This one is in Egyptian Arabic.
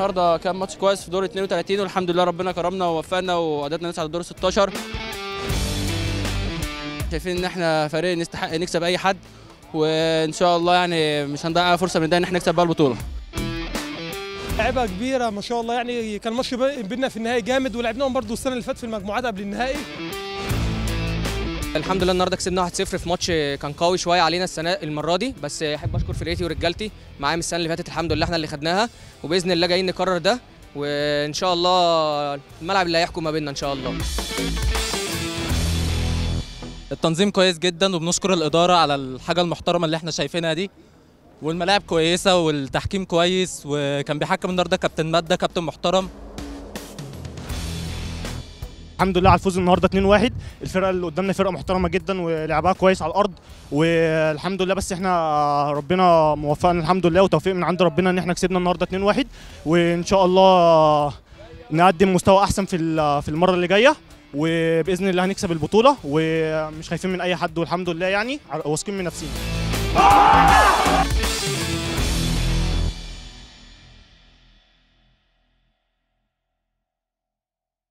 النهارده كان ماتش كويس في دور 32 والحمد لله ربنا كرمنا ووفقنا وقدرنا نصعد الدور 16 شايفين ان احنا فريق نستحق نكسب اي حد وان شاء الله يعني مش هنضيع فرصه من ده ان احنا نكسب بقى البطوله لعيبه كبيره ما شاء الله يعني كان ماتش بينا في النهائي جامد ولعبناهم برضو السنه اللي فاتت في المجموعات قبل النهائي الحمد لله النهارده كسبنا 1-0 في ماتش كان قوي شويه علينا السنه المره دي بس احب اشكر فرقتي ورجالتي معايا من السنه اللي فاتت الحمد لله احنا اللي خدناها وباذن الله جايين نكرر ده وان شاء الله الملعب اللي هيحكم ما بيننا ان شاء الله التنظيم كويس جدا وبنشكر الإدارة على الحاجة المحترمة اللي احنا شايفينها دي والملاعب كويسة والتحكيم كويس وكان بيحكم النهارده كابتن مادة كابتن محترم الحمد لله على الفوز النهارده 2-1 الفرقه اللي قدامنا فرقه محترمه جدا ولعبها كويس على الارض والحمد لله بس احنا ربنا موفقنا الحمد لله وتوفيق من عند ربنا ان احنا كسبنا النهارده 2-1 وان شاء الله نقدم مستوى احسن في ال- في المره اللي جايه وباذن الله هنكسب البطوله ومش خايفين من اي حد والحمد لله يعني واثقين من نفسنا